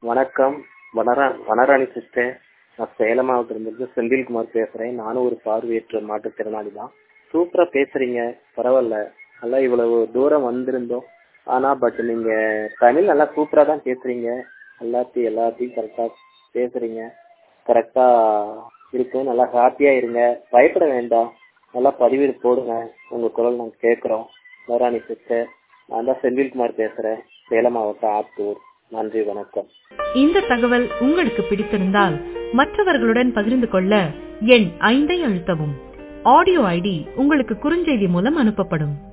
வணக்கம் வனரா வனராணி சிஸ்டர் நான் சேலம் மாவட்டத்திலிருந்து செந்தில்குமார் பேசுறேன் நானும் ஒரு பார்வையற்ற மாற்றுத்திறனாளி தான் சூப்பரா பேசுறீங்க பரவாயில்ல நல்லா இவ்வளவு தூரம் வந்திருந்தோம் ஆனா பட் நீங்க தமிழ் நல்லா சூப்பரா தான் பேசுறீங்க எல்லாத்தையும் எல்லாத்தையும் கரெக்டா பேசுறீங்க கரெக்டா இருக்கு நல்லா ஹாப்பியா இருங்க பயப்பட வேண்டாம் நல்லா பதிவு போடுங்க உங்க குரல் நாங்க கேட்கிறோம் வனராணி சிஸ்டர் நான் தான் செந்தில்குமார் பேசுறேன் சேலம் மாவட்டம் ஆத்தூர் நன்றி வணக்கம் இந்த தகவல் உங்களுக்கு பிடித்திருந்தால் மற்றவர்களுடன் பகிர்ந்து கொள்ள எண் ஐந்தை அழுத்தவும் ஆடியோ ஐடி உங்களுக்கு குறுஞ்செய்தி மூலம் அனுப்பப்படும்